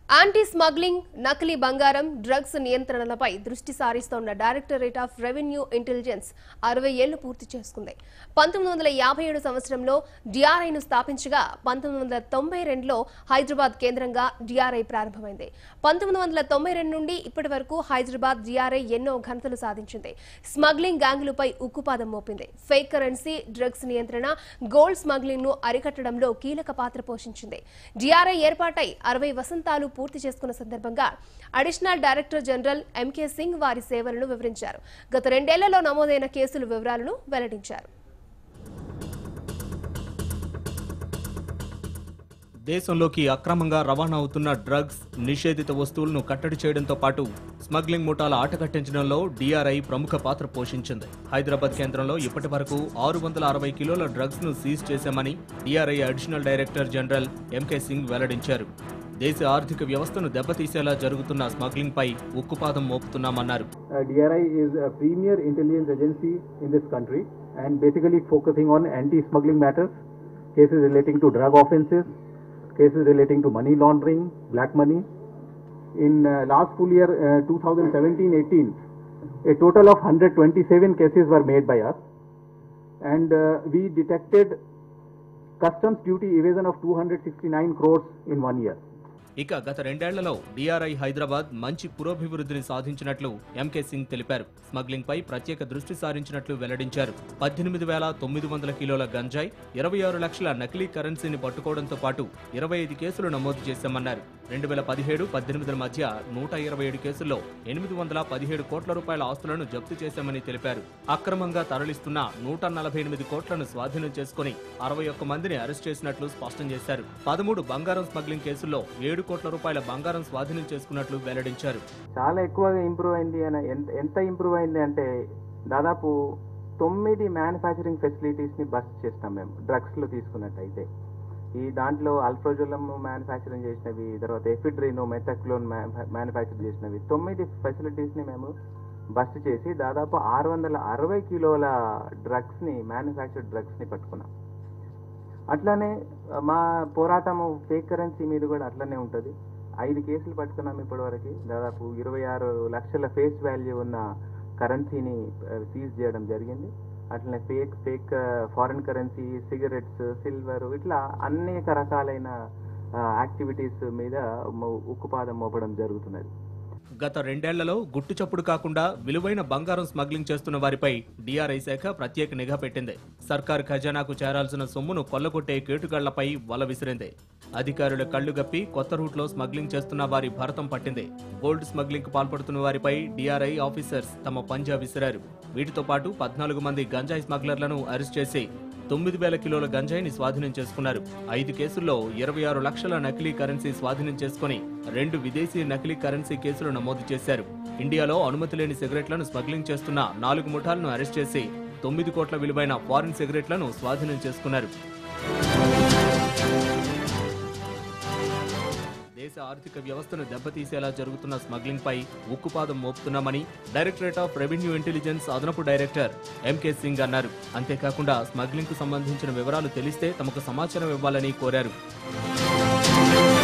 Anti smuggling నకిలీ బంగారం drugs నియంత్రణలపై దృష్టి సారిస్తోన్న డైరెక్టరేట్ ఆఫ్ రెవెన్యూ ఇంటెలిజెన్స్ అరవై ఏళ్లు పూర్తి చేసుకుంది పంతొమ్మిది వందల యాభై ఏడు సంవత్సరంలో డిఆర్ఐను స్థాపించగా పంతొమ్మిది వందల తొంభై రెండులో హైదరాబాద్ కేంద్రంగా డిఆర్ఐ ప్రారంభమైంది పంతొమ్మిది వందల తొంభై రెండు నుండి ఇప్పటి వరకు హైదరాబాద్ డిఆర్ఐ ఎన్నో ఘనతలు సాధించింది స్మగ్లింగ్ గ్యాంగులపై ఉక్కుపాదం మోపింది ఫేక్ కరెన్సీ డ్రగ్స్ నియంత్రణ గోల్డ్ స్మగ్లింగ్ ను అరికట్టడంలో కీలక పాత్ర పోషించింది డిఆర్ఐ ఏర్పాటై అరవై వసంతాలు పూర్తి చేసుకున్న సందర్భంగా additional director general M K Singh వారి సేవలను వివరించారు గత రెండేళ్లలో నమోదైన కేసుల వివరాలను వెల్లడించారు దేశంలోకి అక్రమంగా రవాణా అవుతున్న డ్రగ్స్ నిషేధిత వస్తువులను కట్టడి చేయడంతో పాటు స్మగ్లింగ్ ముఠాల ఆట కట్టించడంలో డిఆర్ఐ ప్రముఖ పాత్ర పోషించింది హైదరాబాద్ కేంద్రంలో ఇప్పటి వరకు ఆరు వందల అరవై కిలోల డ్రగ్స్ ను సీజ్ చేశామని D R I additional director general M K Singh వెల్లడించారు దేశ ఆర్థిక వ్యవస్థను దెబ్బతీసేలా జరుగుతున్న స్మగ్లింగ్ పై ఉక్కుపాదం మోపుతున్నామన్నారు Uh, DRI is a premier intelligence agency in this country and basically focusing on anti-smuggling matters, cases relating to drug offences, cases relating to money laundering, black money. In uh, last full year uh, 2017-18, a total of 127 cases were made by us and uh, we detected customs duty evasion of 269 crores in one year. ఇక గత రెండేళ్లలో DRI Hyderabad మంచి పురోభివృద్ధిని సాధించినట్లు MK Singh తెలిపారు smuggling పై ప్రత్యేక దృష్టి సారించినట్లు వెల్లడించారు పద్దెనిమిది వేల తొమ్మిది వందల కిలోల గంజాయి ఇరవై ఆరు లక్షల నకిలీ కరెన్సీని పట్టుకోవడంతో పాటు ఇరవై ఐదు కేసులు నమోదు చేశామన్నారు రెండు వేల పదిహేడు పద్దెనిమిదిల మధ్య నూట ఇరవై ఏడు కేసుల్లో ఎనిమిది వందల పదిహేడు కోట్ల రూపాయల ఆస్తులను జప్తు చేశామని తెలిపారు అక్రమంగా తరలిస్తున్న నూట నలభై ఎనిమిది కోట్లను స్వాధీనం చేసుకుని అరవై ఒక్క మందిని అరెస్ట్ చేసినట్లు స్పష్టం చేశారు పదమూడు బంగారం స్మగ్లింగ్ కేసుల్లో ఏడు కోట్ల రూపాయల బంగారం స్వాధీనం చేసుకున్నట్లు వెల్లడించారు చాలా ఎక్కువగా ఇంప్రూవ్ అయింది అని ఎంత ఎంత ఇంప్రూవ్ అయింది అంటే దాదాపు తొమ్మిది మ్యానుఫ్యాక్చరింగ్ ఫెసిలిటీస్ని బస్ట్ చేస్తాం మేము డ్రగ్స్లో తీసుకున్నట్టయితే ఈ దాంట్లో అల్ఫ్రోజోలం మ్యానుఫ్యాక్చరింగ్ చేసినవి తర్వాత ఎఫిడ్రిన్ మెథక్లోన్ మ్యానుఫ్యాక్చర్ చేసినవి తొమ్మిది ఫెసిలిటీస్ని మేము బస్ట్ చేసి దాదాపు ఆరు వందల అరవై కిలోల డ్రగ్స్ని మ్యానుఫ్యాక్చర్డ్ డ్రగ్స్ని పట్టుకున్నాం అట్లానే మా పోరాటము ఫేక్ కరెన్సీ మీద కూడా అట్లనే ఉంటుంది ఐదు కేసులు పట్టుకున్నాం ఇప్పటివరకు దాదాపు ఇరవై ఆరు లక్షల ఫేస్ వాల్యూ ఉన్న కరెన్సీని సీజ్ చేయడం జరిగింది అట్లనే fake fake foreign currency cigarettes silver ఇట్లా అనేక రకాలైన యాక్టివిటీస్ మీద మో- ఉక్కుపాదం మోపడం జరుగుతున్నది గత రెండేళ్లలో గుట్టు చప్పుడు కాకుండా విలువైన బంగారం స్మగ్లింగ్ చేస్తున్న వారిపై డిఆర్ఐ శాఖ ప్రత్యేక నిఘా పెట్టింది సర్కారు ఖజానాకు చేరాల్సిన సొమ్మును కొల్లగొట్టే కేటుగాళ్లపై వల విసిరింది అధికారుల కళ్లు గప్పి కొత్త రూట్లో స్మగ్లింగ్ చేస్తున్న వారి భరతం పట్టింది గోల్డ్ స్మగ్లింగ్ కు పాల్పడుతున్న వారిపై డిఆర్ఐ ఆఫీసర్స్ తమ పంజా విసిరారు వీటితో పాటు పద్నాలుగు మంది గంజాయి స్మగ్లర్లను అరెస్ట్ చేసి తొమ్మిది వేల కిలోల గంజాయిని స్వాధీనం చేసుకున్నారు ఐదు కేసుల్లో ఇరవై ఆరు లక్షల నకిలీ కరెన్సీ స్వాధీనం చేసుకుని రెండు విదేశీ నకిలీ కరెన్సీ కేసులు నమోదు చేశారు ఇండియాలో అనుమతి లేని సిగరెట్లను స్మగ్లింగ్ చేస్తున్న నాలుగు ముఠాలను అరెస్ట్ చేసి తొమ్మిది కోట్ల విలువైన ఫారిన్ సిగరెట్లను స్వాధీనం చేసుకున్నారు దేశ ఆర్థిక వ్యవస్థను దెబ్బతీసేలా జరుగుతున్న స్మగ్లింగ్ పై ఉక్కుపాదం మోపుతున్నామని డైరెక్టరేట్ ఆఫ్ రెవెన్యూ ఇంటెలిజెన్స్ అదనపు డైరెక్టర్ ఎంకే సింగ్ అన్నారు అంతేకాకుండా స్మగ్లింగ్ కు సంబంధించిన వివరాలు తెలిస్తే తమకు సమాచారం ఇవ్వాలని కోరారు